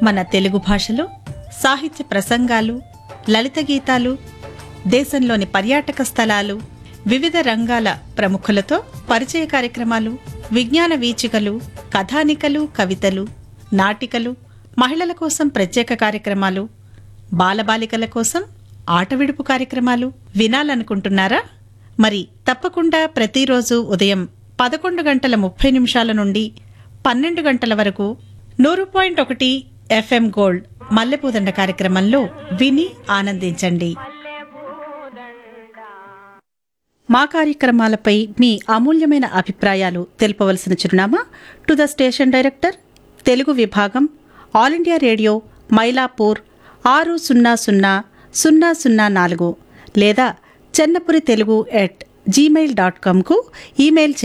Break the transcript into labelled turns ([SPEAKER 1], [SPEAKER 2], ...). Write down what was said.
[SPEAKER 1] మన తెలుగు భాషలో సాహిత్య ప్రసంగాలు లలిత గీతాలు దేశంలోని పర్యాటక స్థలాలు వివిధ రంగాల ప్రముఖులతో పరిచయ కార్యక్రమాలు విజ్ఞాన వీచికలు కథానికలు కవితలు నాటికలు మహిళల కోసం ప్రత్యేక కార్యక్రమాలు బాలబాలికల కోసం ఆట విడుపు కార్యక్రమాలు వినాలనుకుంటున్నారా మరి తప్పకుండా ప్రతిరోజు ఉదయం పదకొండు గంటల ముప్పై నిమిషాల నుండి పన్నెండు గంటల వరకు నూరు పాయింట్ ఒకటి ఎఫ్ఎం గోల్డ్ మల్లెపూదండ కార్యక్రమంలో విని ఆనందించండి మా కార్యక్రమాలపై మీ అమూల్యమైన అభిప్రాయాలు తెలుపవలసిన చిరునామా to the station director Telugu విభాగం ఆల్ ఇండియా రేడియో మైలాపూర్ ఆరు సున్నా సున్నా సున్నా సున్నా నాలుగు లేదా Chennapuri Telugu at Gmail dot కామ్కు ఈమెయిల్ చేయండి